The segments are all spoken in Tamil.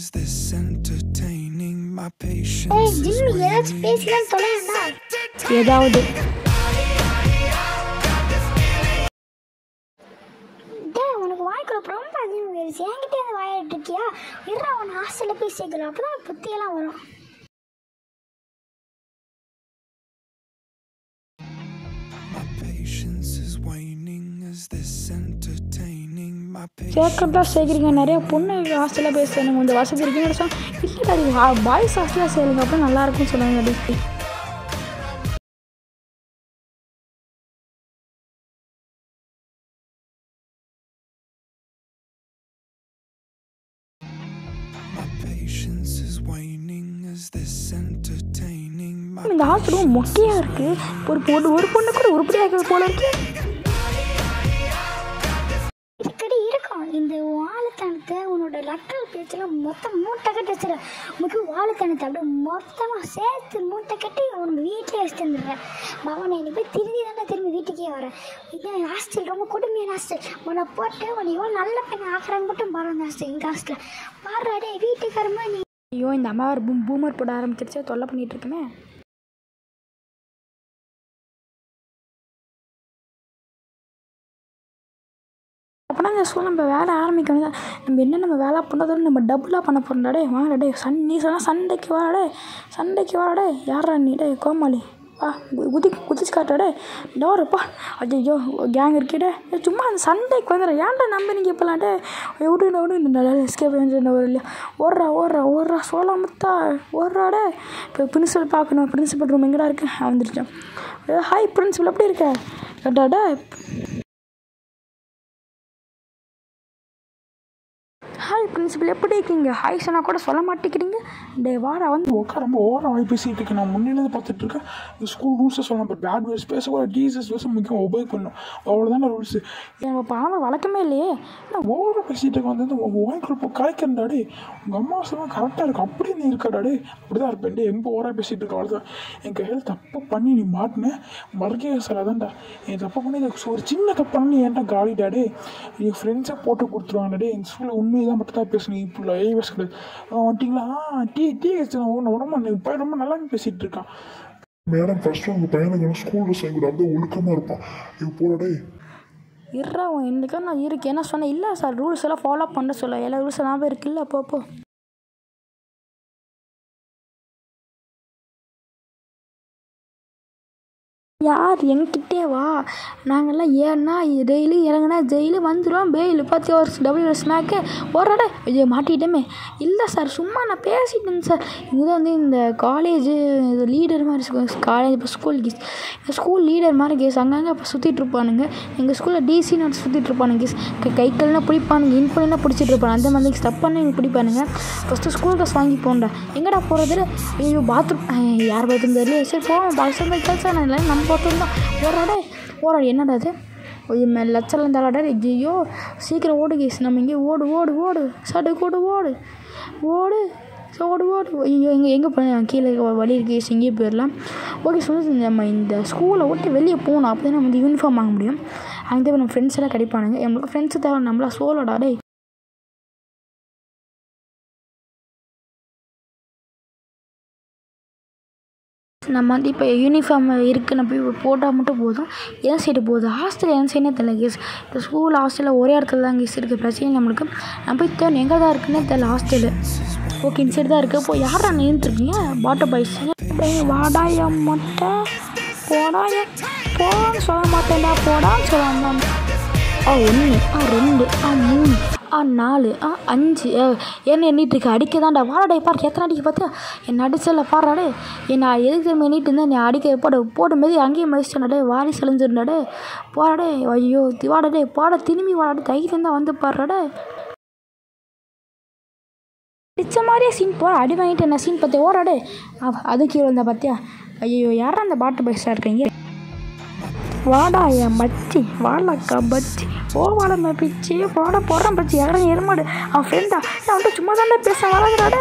this entertaining? My patience ஏய் is ஜிம்மி ஏதாச்சும் பேசிக்கலாம் தொலையண்டா ஏதாவது டேய் உனக்கு வாய்க்குள்ள ரொம்ப அதிகம் வேறுச்சு என்கிட்ட இருந்து வாயிட்டு இருக்கியா இருடா உன் ஹாஸ்டலில் போய் சேர்க்கலாம் அப்போ தான் புத்தியெல்லாம் வரும் my patience is waning. Is this entertaining? My patience சேர்க்கறதா சேர்க்குறீங்க நிறைய பொண்ணு ஹாஸ்டலில் போய் சேருங்க கொஞ்சம் வசதி இருக்குன்னு சொன்னால் இல்லை பாய்ஸ் ஹாஸ்டலில் சேருங்க அப்போ நல்லா இருக்கும்னு சொன்னாங்க daddy my patience is waning. Is this entertaining? My இந்த ஹாஸ்டலும் மொக்கையாக இருக்குது ஒரு பொண்ணு ஒரு பொண்ணு கூட உருப்படியாக இருக்கிறது போல இருக்கு இதுக்கடி இருக்கும் இந்த வாழைத்தனத்தை உன்னோட லட்டல் பேச்செல்லாம் மொத்தம் மூட்டை கட்டி வச்சிட முக்கிய வாழைத்தனத்தை அப்படியே மொத்தமாக சேர்த்து மூட்டை கட்டி உனக்கு வீட்டிலே வச்சுட்டு வந்துடுறேன் பவனை நீ போய் திரும்பி தானே திரும்பி வீட்டுக்கே வரேன் இது ஹாஸ்டல் ரொம்ப கொடுமையான ஹாஸ்டல் உன்னை போட்டு உன்னை எவ்வளோ நல்ல பெண்ணை ஆக்குறாங்க மட்டும் பாரு அந்த ஹாஸ்டல் எங்கள் ஹாஸ்டலில் பாரு டே வீட்டுக்காரமா நீ ஐயோ இந்த அம்மா ஒரு பூம் பூமர் போட ஆரம்பிச்சிருச்சு தொல்லை பண்ணிட்டு இருக்குமே அப்போனா இந்த ஸ்கூல் நம்ம வேலை ஆரம்பிக்கணும் தான் நம்ம என்ன நம்ம வேலை பண்ணுறதோட நம்ம டபுளாக பண்ண போகிறோம்டா டே வாடா டே சன் நீ சொன்னால் சண்டைக்கு வாடா சண்டைக்கு வாடா யாரா நீ டே கோமாளி வா கு- குதி குதிச்சு காட்டாடே டோரப்பா ஐயோ கேங் இருக்கேடே ஏய், சும்மா அந்த சண்டைக்கு வந்துடுறேன் ஏன்டா நம்ப நீங்கள் இப்போலாம் டே விடு விடு நல்லா எஸ்கேப் வந்து ஒரு இல்லையா ஓடுறா ஓடுறா ஓடுறா சோழாமத்தா ஓடுறாடே இப்போ பிரின்சிபல் பார்க்கணும் பிரின்சிபல் ரூம் எங்கடா இருக்கு ஆ, வந்துருச்சேன் ஏ, ஹாய் பிரின்சிபல் எப்படி இருக்க ஏடாடா ஹாய் பிரின்சிபல் எப்படி இருக்கீங்க ஹாய் சொன்னால் கூட சொல்ல மாட்டேங்கிறீங்க டே வாடா வந்து உட்கார ரொம்ப ஓரம் வாய் பேசிட்டு இருக்கேன் நான் முன்னிலேருந்து பார்த்துட்டு இருக்கேன் இந்த ஸ்கூல் ரூல்ஸை சொல்லலாம் பட் பேட் வேர்ஸ் பேசக்கூடாது டீசஸ் வேர்ஸ் முக்கியம் ஒபே பண்ணணும் அவ்வளோதான ரூல்ஸ் நம்ம பணம் வழக்கமே இல்லையே நான் ஓவராக பேசிட்டு இருக்க வந்து உங்கள் வாய்க்குள்ள இப்போ கலைக்கிறண்டாடே உங்கள் அம்மா சொல்லுவாங்க கரெக்டாக இருக்கு அப்படியே நீ இருக்காடாடே அப்படி தான் இருப்பேன் டே எங்கே ஓவராக பேசிட்டு இருக்க அவ்வளோதான் என் கையில் தப்பு பண்ணி நீ மாட்டின மறக்கவே சார் அதான்டா என் தப்பு பண்ணி இது ஒரு சின்ன தப்பு பண்ணி நீ ஏன்டா காலிடாடே என் ஃப்ரெண்ட்ஸை போட்டு கொடுத்துருவாங்கடே என் ஸ்கூலில் உண்மையை தான் மட்டும் தான் பேசணும் இப்போ ஏ பேச கிடையாது ஆ, வந்துட்டீங்களா ஆ டீ டீ வச்சு ஒன்று உடம்பு நீ பையன் ரொம்ப நல்லா பேசிகிட்டு இருக்கான் மேடம் ஃபர்ஸ்ட் உங்கள் பையனுக்கு ஸ்கூல் ட்ரெஸ் வாங்கி கொடு அப்படியே ஒழுக்கமாக இருப்பான் இது போடடே இருறா உன் ఎందుకో நான் இருக்கு என்ன சொன்னேன் இல்லை சார் ரூல்ஸ் எல்லாம் ஃபாலோ பண்ண சொல்ல எல்லா ரூல்ஸ் ஞாபகம் இருக்குல்ல போ போ யார் என்கிட்டே வா நாங்கள்லாம் ஏன்னா டெய்லி இறங்குனா ஜெயிலு வந்துடும் பெயில் பற்றி ஒரு டபுள் ஸ்நாக்கு ஒரு ஐயோ மாட்டிட்டோமே இல்லை சார் சும்மா நான் பேசிட்டு இருந்தேன் சார் இது வந்து இந்த காலேஜு இது லீடர் மாதிரி காலேஜ் இப்போ ஸ்கூல் கேஸ் ஸ்கூல் லீடர் மாதிரி கேஸ் அங்கங்கே இப்போ சுற்றிட்டு இருப்பானுங்க எங்கள் ஸ்கூலில் டிசின்னு சுற்றிட்டு இருப்பானுங்க கேஸ் கை கால்லாம் பிடிப்பானுங்க இன் பண்ணினா பிடிச்சிட்டு இருப்பானுங்க அந்த மாதிரி ஸ்டப் பண்ணி பிடிப்பானுங்க ஃபஸ்ட்டு ஸ்கூல் ட்ரெஸ் வாங்கி போண்டா எங்கடா போகிறது ஐயோ பாத்ரூம் யார் பாத்ரூம் தெரியல சரி போவோம் பாத்ரூம் கேள்சா நான் இல்லை நம்ம பாத்ரூம் தான் ஓராடே ஓராடு என்னடா அது ஐயோ மே லட்சம் தலாடா ஐயோ சீக்கிரம் ஓடு கேஸ் நம்ம இங்கே ஓடு ஓடு ஓடு சடு கூடு ஓடு ஓடு சரி, ஓடு ஓடு ஐயோ எங்கே எங்கே போய் கீழே இருக்க வழி இருக்கு கேஸ் இங்கேயே போயிடலாம் ஓகே சொல்லி நம்ம இந்த ஸ்கூலை விட்டு வெளியே போகணும் அப்போ தான் நம்ம வந்து யூனிஃபார்ம் வாங்க முடியும் அங்கே போய் நம்ம ஃப்ரெண்ட்ஸ் எல்லாம் கிடைப்பானுங்க நம்மளுக்கு ஃப்ரெண்ட்ஸு தேவை நம்மளா சோலோடா டேய் நம்ம வந்து இப்போ யூனிஃபார்ம் இருக்குது நம்ம போய் போட்டால் மட்டும் போதும் என் சைடு போகுது ஹாஸ்டல் என் சைடுனே தெரியல கேஸ் இந்த ஸ்கூல் ஹாஸ்டலில் ஒரே இடத்துல தான் கேஸ் இருக்குது பிரச்சனை நம்மளுக்கு நம்ம போய் தேவை எங்கே தான் இருக்குன்னே தெரியல ஹாஸ்டலு ஓகே இந்த சைடு தான் இருக்குது இப்போ யாரா நின்றுருக்கீங்க பாட்டர் பாய்ஸ் வாடாய மொட்டை போடாய போன்னு சொல்ல மாட்டேன்டா போடான்னு சொல்ல ஆ ஒன்று ஆ ரெண்டு ஆ மூணு ஆ நாலு ஆ அஞ்சு ஆ, என்ன எண்ணிட்டு இருக்கு அடிக்க தான்டா வாடா பாரு எத்தனை அடிக்க பார்த்தியா என்ன அடிச்சல பாடுறாடே என்ன எதுக்கு தெரியுமா எண்ணிட்டு இருந்தேன் நீ அடிக்க போட போடும் போது அங்கேயே மதிச்சிட்டாடே வாரி செழிஞ்சிருந்தாடே போடாடே ஐயோ வாடடே போட திரும்பி வாடாடே தைரியம் தான் வந்து பாடுறாடே அடிச்ச மாதிரியே சீன் போட அடி வாங்கிட்டு என்ன சீன் பார்த்தியா ஓடாடே அவ- அது கீழே இருந்தா பார்த்தியா ஐயோ யாரா அந்த பாட்டு பைஸாக இருக்கீங்க வாடா என் மச்சி வாடக்கா பச்சி ஓ வாடா பிச்சி வாட போடுறான் பச்சி இறங்கி எருமாடு அவன் ஃப்ரெண்டா நான் அவன்கிட்ட சும்மா தானே பேச வளர்ந்துடாடே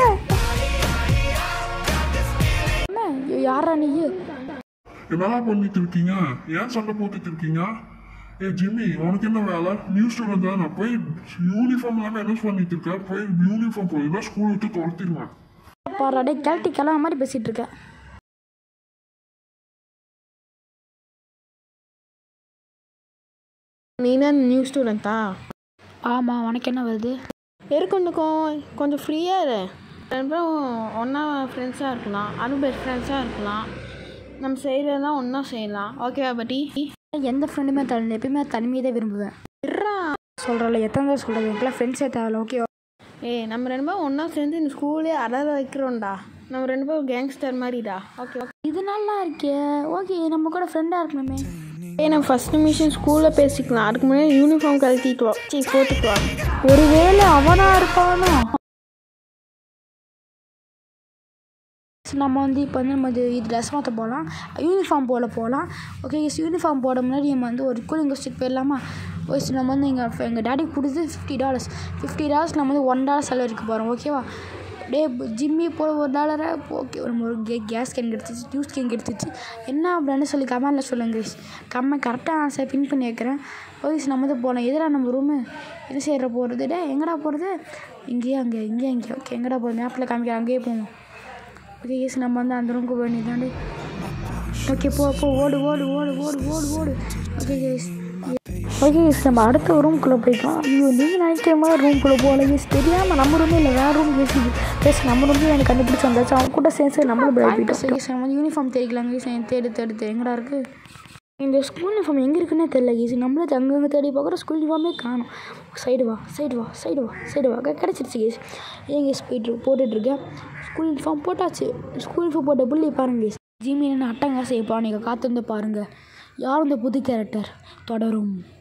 என்ன ஐயோ, யாரா நீ என்ன பண்ணிட்டு இருக்கீங்க ஏன் சண்டை போட்டுட்டு இருக்கீங்க ஏ ஜிம்மி உனக்கு என்ன வேலை நியூ ஸ்டூடெண்ட் தான் போய் யூனிஃபார்ம் இல்லாமல் என்ன பண்ணிட்டு இருக்க போய் யூனிஃபார்ம் போய் ஸ்கூல் விட்டு துரத்திடுவேன் பாரு டே கிளட்டி கிளம்ப மாதிரி பேசிகிட்டு இருக்கேன் நீ தான் நியூ ஸ்டூடெண்ட்டா ஆமாம் உனக்கு என்ன வருது இருக்குண்டுக்கும் கொஞ்சம் ஃப்ரீயாக இரு ரெண்டு பேரும் ஒன்றா ஃப்ரெண்ட்ஸாக இருக்கலாம் அதுவும் பெஸ்ட் ஃப்ரெண்ட்ஸாக இருக்கலாம் நம்ம செய்கிறதா ஒன்றா செய்யலாம் ஓகேவா பட்டி எந்த ஃப்ரெண்டுமே தனி எப்பயுமே தனிமையை தான் விரும்புவேன் சொல்கிறல எத்தனை தான் சொல்கிறது எனக்குலாம் ஃப்ரெண்ட்ஸே தேவையில்ல ஓகே ஏய் நம்ம ரெண்டு பேரும் ஒன்றா சேர்ந்து இந்த ஸ்கூலே அடர வைக்கிறோம்டா நம்ம ரெண்டு பேரும் கேங்ஸ்டர் மாதிரிடா ஓகே இது நல்லா இருக்கே ஓகே நம்ம கூட ஃப்ரெண்டாக இருக்கணுமே ஏய் நம்ம ஃபஸ்ட் நிமிஷம் ஸ்கூலில் பேசிக்கலாம் அதுக்கு முன்னாடி யூனிஃபார்ம் கழட்டிட்டு வா சீ போட்டுட்டு வா ஒருவேளை அவனா இருப்பானோ நம்ம வந்து இப்போ வந்து நம்ம இது இது ட்ரெஸ் மாற்ற போகலாம் யூனிஃபார்ம் போட போகலாம் ஓகே எஸ் யூனிஃபார்ம் போட முன்னாடி நம்ம வந்து ஒரு கூலிங் கோஸ்டிக் போயிடலாமா ஓகே நம்ம வந்து எங்கள் எங்கள் டாடிக்கு பிடிச்சது ஃபிஃப்டி டாலர்ஸ் ஃபிஃப்டி டாலர்ஸ் நம்ம வந்து ஒன் டாலர் செலவழிக்க போகிறோம் ஓகேவா டே ஜிம்மி போட ஒரு டாலரை ஓகே நம்ம ஒரு கே கேஸ் கேன் கிடச்சிச்சு ஜூஸ் கேன் கிடச்சிச்சு என்ன அப்படின்னு சொல்லி கமெண்டில் சொல்லுங்க guys. கம்ம கரெக்டாக ஆன்சர் பின் பண்ணி வைக்கிறேன் ஓகே நம்ம வந்து போனோம் எதிராக நம்ம ரூமு என்ன செய்கிற போகிறது டே எங்கடா போகிறது இங்கேயே அங்கே இங்கேயே இங்கே ஓகே எங்கடா போகிறது மேப்பில் காமிக்கிற அங்கேயே போவோம் ஓகே கேஸ் நம்ம வந்து அந்த ரூமுக்கு போய் வேண்டியதாண்டு ஓகே போ போ ஓடு ஓடு ஓடு ஓடு ஓடு ஓடு ஓகே கேஸ் ஓகே கேஸ் நம்ம அடுத்த ரூம்குள்ளே போய்க்கலாம் ஐயோ நீங்கள் நினைக்கிற மாதிரி ரூம்குள்ளே போகல கேஸ் தெரியாமல் நம்ம ரூமே இல்லை வேறு ரூம் கேஸ் கேஸ் நம்ம ரூம்லேயும் எனக்கு கண்டுபிடிச்சி வந்தாச்சு அவங்க கூட சேர்ந்து நம்மளும் போயிட்டோம் கேஸ் நம்ம யூனிஃபார்ம் தெரிக்கலாம் கேஸ் தேடு தேடு தேடு எங்கடா இருக்குது இந்த ஸ்கூல் யூனிஃபார்ம் எங்கே இருக்குன்னே தெரியல கேஸ் நம்மளே அங்கங்கே தேடி பார்க்குற ஸ்கூல் யூனிஃபார்மே காணும் சைடு வா சைடு வா சைடு வா சைடு வா க- கிடச்சிருச்சு கேஸ் ஏன் கேஸ் போயிட்டு போட்டுட்ருக்கேன் ஸ்கூல் யூனிஃபார்ம் போட்டாச்சு ஸ்கூல் யூனிஃபார்ம் போட்ட புள்ளி பாருங்க கேஸ் ஜிமி என்ன அட்டங்காசை இப்போ நீங்கள் காத்திருந்து பாருங்கள் யார் இந்த புது கேரக்டர் தொடரும்